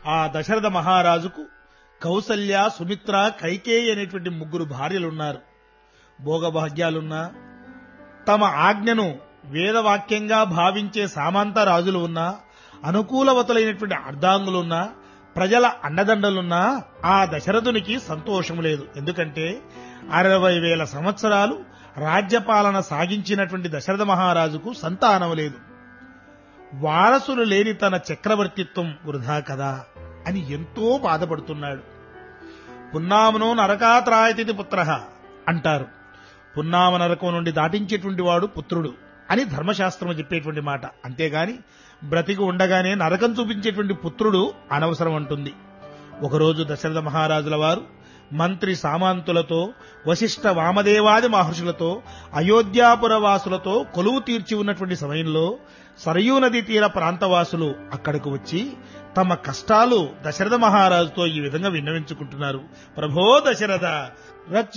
ఆ దశరథ మహారాజుకు కౌసల్య సుమిత్ర కైకేయి అనేటువంటి ముగ్గురు భార్యలున్నారు భోగభాగ్యాలున్నా తమ ఆజ్ఞను వేదవాక్యంగా భావించే సామంత రాజులు ఉన్నా అనుకూలవతులైనటువంటి అర్ధాంగులున్నా ప్రజల అండదండలున్నా ఆ దశరథునికి సంతోషం లేదు ఎందుకంటే అరవై వేల సంవత్సరాలు రాజ్యపాలన సాగించినటువంటి దశరథ మహారాజుకు సంతానం లేదు వారసులు లేని తన చక్రవర్తిత్వం వృధా కదా అని ఎంతో బాధపడుతున్నాడు పున్నామనో నరకాత్రాయతిథి పుత్ర అంటారు పున్నామ నరకం నుండి దాటించేటువంటి వాడు పుత్రుడు అని ధర్మశాస్త్రం చెప్పేటువంటి మాట అంతేగాని బ్రతికి ఉండగానే నరకం చూపించేటువంటి పుత్రుడు అనవసరం అంటుంది ఒకరోజు దశరథ మహారాజుల వారు మంత్రి సామంతులతో వశిష్ఠ వామదేవాది మహర్షులతో అయోధ్యాపుర వాసులతో కొలువు తీర్చి ఉన్నటువంటి సమయంలో సరయూ నది తీర ప్రాంతవాసులు అక్కడకు వచ్చి తమ కష్టాలు దశరథ మహారాజుతో ఈ విధంగా విన్నవించుకుంటున్నారు ప్రభో దశరథ రక్ష